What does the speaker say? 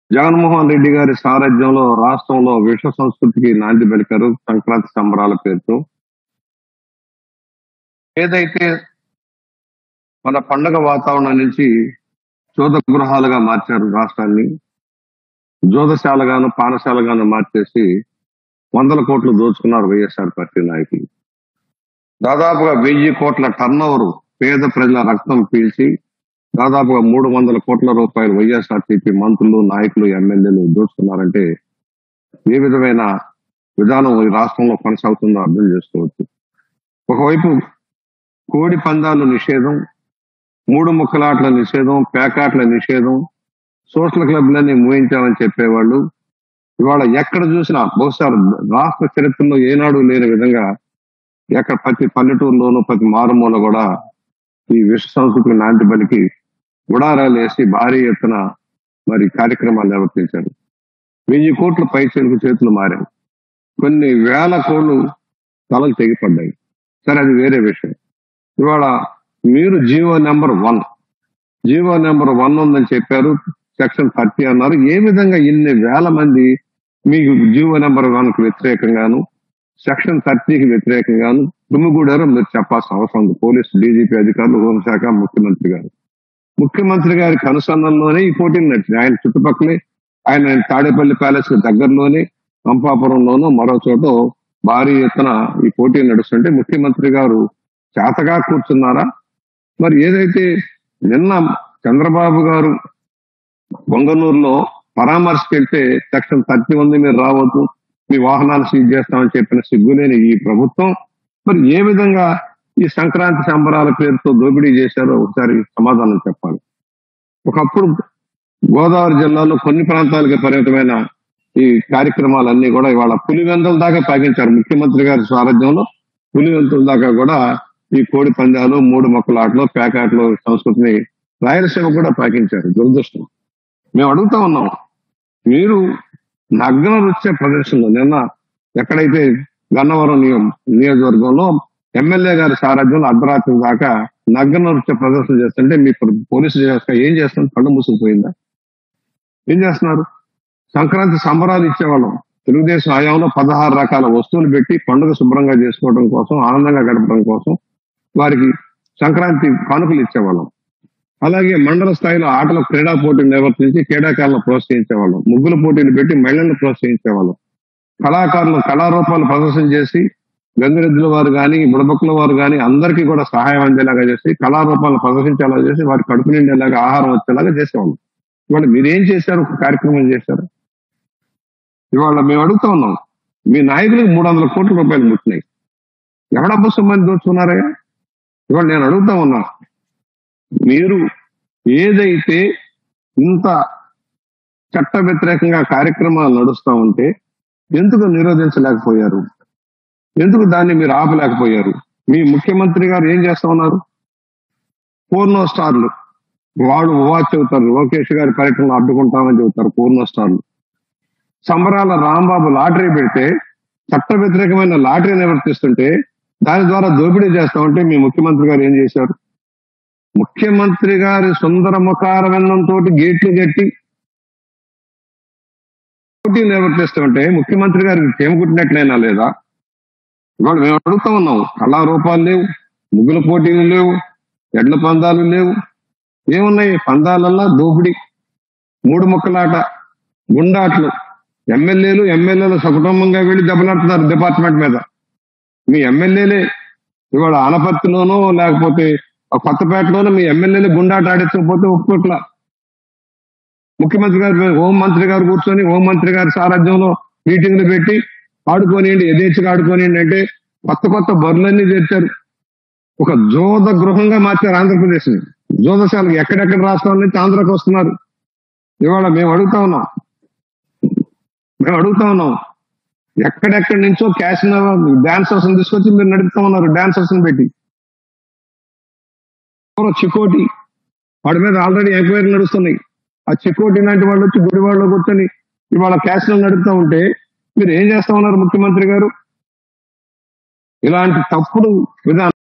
జగన్మోహన్ రెడ్డి గారి సారథ్యంలో రాష్ట్రంలో విశ్వ సంస్కృతికి నాంది పలికారు సంక్రాంతి సంబరాల పేరుతో ఏదైతే మన పండగ వాతావరణం నుంచి చోద గృహాలుగా మార్చారు రాష్ట్రాన్ని జోదశాలగాను పానశాలగాను మార్చేసి వందల కోట్లు దోచుకున్నారు వైఎస్ఆర్ పార్టీ నాయకులు దాదాపుగా వెయ్యి కోట్ల టర్న్ పేద ప్రజల రక్తం పీల్చి దాదాపుగా మూడు వందల కోట్ల రూపాయలు వైఎస్ఆర్సీపీ మంత్రులు నాయకులు ఎమ్మెల్యేలు దోచుకున్నారంటే ఏ విధమైన విధానం ఈ రాష్ట్రంలో కొనసాగుతుందో అర్థం చేసుకోవచ్చు ఒకవైపు కోడి పందాలు నిషేధం మూడు ముక్కలాట్ల నిషేధం పేకాట్ల నిషేధం సోషల్ క్లబ్లన్నీ మూయించామని చెప్పేవాళ్ళు ఇవాళ ఎక్కడ చూసినా బహుశా రాష్ట్ర చరిత్రలో ఏనాడు లేని విధంగా ఎక్కడ ప్రతి పల్లెటూరులోనూ ప్రతి మారుమూల కూడా ఈ విశ్వ సంస్కృతికి నాంది పలికి గుడారాలు వేసి భారీ ఎత్తున మరి కార్యక్రమాలు నిర్వర్తించారు వెయ్యి కోట్ల పై చెరుకు చేతులు మారాయి కొన్ని వేల కోళ్ళు తలలు తెగిపడ్డాయి సరే అది వేరే విషయం ఇవాళ మీరు GO number one GO number one ఉందని చెప్పారు సెక్షన్ థర్టీ అన్నారు ఏ విధంగా ఇన్ని వేల మంది మీకు జీవో నెంబర్ వన్ కు వ్యతిరేకంగాను సెక్షన్ థర్టీకి వ్యతిరేకంగాను దుమ్ముగూడారో మీరు చెప్పాల్సిన అవసరం ఉంది పోలీసు డీజీపీ అధికారులు హోంశాఖ ముఖ్యమంత్రి గారు ముఖ్యమంత్రి గారి కనుసన్నల్లోనే ఈ పోటీలు నడిచినాయి ఆయన చుట్టుపక్కలే ఆయన తాడేపల్లి ప్యాలెస్ కి దగ్గరలోనే పంపాపురంలోనూ మరో చోట భారీ ఎత్తున ఈ పోటీలు నడుస్తుంటే ముఖ్యమంత్రి గారు చేతగా కూర్చున్నారా మరి ఏదైతే నిన్న చంద్రబాబు గారు పొంగనూరులో పరామర్శకి వెళ్తే సెక్షన్ థర్టీ ఉంది మీరు రావద్దు మీ వాహనాలు సీజ్ చేస్తామని చెప్పిన సిగ్గులేని ఈ ప్రభుత్వం మరి ఏ విధంగా ఈ సంక్రాంతి సంబరాల పేరుతో దోపిడీ చేశారో ఒకసారి సమాధానం చెప్పాలి ఒకప్పుడు గోదావరి జిల్లాలో కొన్ని ప్రాంతాలకి పరిమితమైన ఈ కార్యక్రమాలన్నీ కూడా ఇవాళ పులివెందుల దాకా పాకించారు ముఖ్యమంత్రి గారి సారథ్యంలో పులివెందుల దాకా కూడా ఈ కోడి పందాలు మూడు మొక్కల ఆటలు పేకాటలు సంస్కృతిని రాయలసీమ కూడా పాకించారు దురదృష్టం మేము అడుగుతా ఉన్నాం మీరు నగ్న నృత్య ప్రదర్శనలు నిన్న ఎక్కడైతే గన్నవరం నియ- నియోజకవర్గంలో ఎమ్మెల్యే గారి సారథ్యంలో అర్ధరాత్రి దాకా నగ్న నృత్య ప్రదర్శన చేస్తుంటే మీ పో- పోలీసులు చేస్తా ఏం చేస్తున్నారు కళ్ళు మూసుకుపోయిందా ఏం చేస్తున్నారు సంక్రాంతి సంబరాలు ఇచ్చేవాళ్ళం తెలుగుదేశం హయాంలో పదహారు రకాల వస్తువులు పెట్టి పండుగ శుభ్రంగా చేసుకోవడం కోసం ఆనందంగా గడపడం కోసం వారికి సంక్రాంతి కానుకలు ఇచ్చేవాళ్ళం అలాగే మండల స్థాయిలో ఆటల క్రీడా పోటీలు నిర్వర్తించి క్రీడాకారులను ప్రోత్సహించేవాళ్ళం ముగ్గుల పోటీలు పెట్టి మహిళలను ప్రోత్సహించేవాళ్ళం కళాకారులు కళారూపాలు ప్రదర్శన చేసి గంగిరెద్దుల వారు కానీ బుడబక్కుల వారు కానీ అందరికీ కూడా సహాయం అందేలాగా చేసి కళారూపాలను ప్రదర్శించేలా చేసి వారి కడుపు నిండేలాగా ఆహారం వచ్చేలాగా చేసేవాళ్ళం ఇవాళ మీరేం చేశారు ఒక కార్యక్రమం చేశారు ఇవాళ మేము అడుగుతా ఉన్నాం మీ నాయకులకు మూడు వందల కోట్ల రూపాయలు ముట్టినాయి ఎవడబ్బ సొమ్మని దోచుకున్నారయ్యా ఇవాళ నేను అడుగుతా ఉన్నా మీరు ఏదైతే ఇంత చట్ట వ్యతిరేకంగా కార్యక్రమాలు నడుస్తా ఉంటే ఎందుకు నిరోధించలేకపోయారు ఎందుకు దాన్ని మీరు ఆపలేకపోయారు మీ ముఖ్యమంత్రి గారు ఏం చేస్తా ఉన్నారు పూర్ణో స్టార్లు వాడు వాచ్ చెబుతారు లోకేష్ గారి పర్యటనలు అడ్డుకుంటామని చెబుతారు పూర్ణ స్టార్లు సంబరాల రాంబాబు లాటరీ పెడితే చట్ట వ్యతిరేకమైన లాటరీ నిర్వర్తిస్తుంటే దాని ద్వారా దోపిడీ చేస్తా ఉంటే మీ ముఖ్యమంత్రి గారు ఏం చేశారు ముఖ్యమంత్రి గారి సుందర ముఖార వెన్నంతో గేట్లు కట్టి పోటీ నిర్వర్తిస్తుంటే ముఖ్యమంత్రి గారికి చేమకుట్టినట్లయినా లేదా ఇవాళ మేము అడుగుతా ఉన్నాం కళారూపాలు లేవు ముగ్గుల పోటీలు లేవు ఎడ్ల పందాలు లేవు ఏమున్నాయి పందాలల్లా దోపిడి మూడు ముక్కలాట గుండాట్లు ఎమ్మెల్యేలు ఎమ్మెల్యేలు సకుటుంబంగా వెళ్ళి దెబ్బలాడుతున్నారు డిపార్ట్మెంట్ మీద మీ ఎమ్మెల్యేలే ఇవాళ ఆనపర్తిలోనో లేకపోతే ఆ కొత్తపేటలోనో మీ ఎమ్మెల్యేలు గుండాట ఆడించకపోతే ఒప్పుకోట్ల ముఖ్యమంత్రి గారు హోం మంత్రి గారు కూర్చొని హోం మంత్రి గారి సారథ్యంలో మీటింగ్లు పెట్టి ఆడుకోనియండి యథేచ్ఛగా ఆడుకోనియండి అంటే కొత్త కొత్త బరులన్నీ తెచ్చారు ఒక జోద గృహంగా మార్చారు ఆంధ్రప్రదేశ్ ని జోదశాలకు ఎక్కడెక్కడ రాష్ట్రాల నుంచి ఆంధ్రాకి వస్తున్నారు ఇవాళ మేము అడుగుతా ఉన్నాం మేము అడుగుతా ఉన్నాం ఎక్కడెక్కడి నుంచో క్యాష్ డాన్సర్స్ తీసుకొచ్చి మీరు నడుపుతా ఉన్నారు డాన్సర్స్ పెట్టి ఎవరో చికోటి వాడి మీద ఆల్రెడీ ఎంక్వైరీ నడుస్తున్నాయి ఆ చికోటి లాంటి వాళ్ళు వచ్చి గుడివాడలో కూర్చొని ఇవాళ క్యాష్ నడుపుతా ఉంటే మీరు ఏం చేస్తా ఉన్నారు ముఖ్యమంత్రి గారు ఇలాంటి తప్పుడు విధానం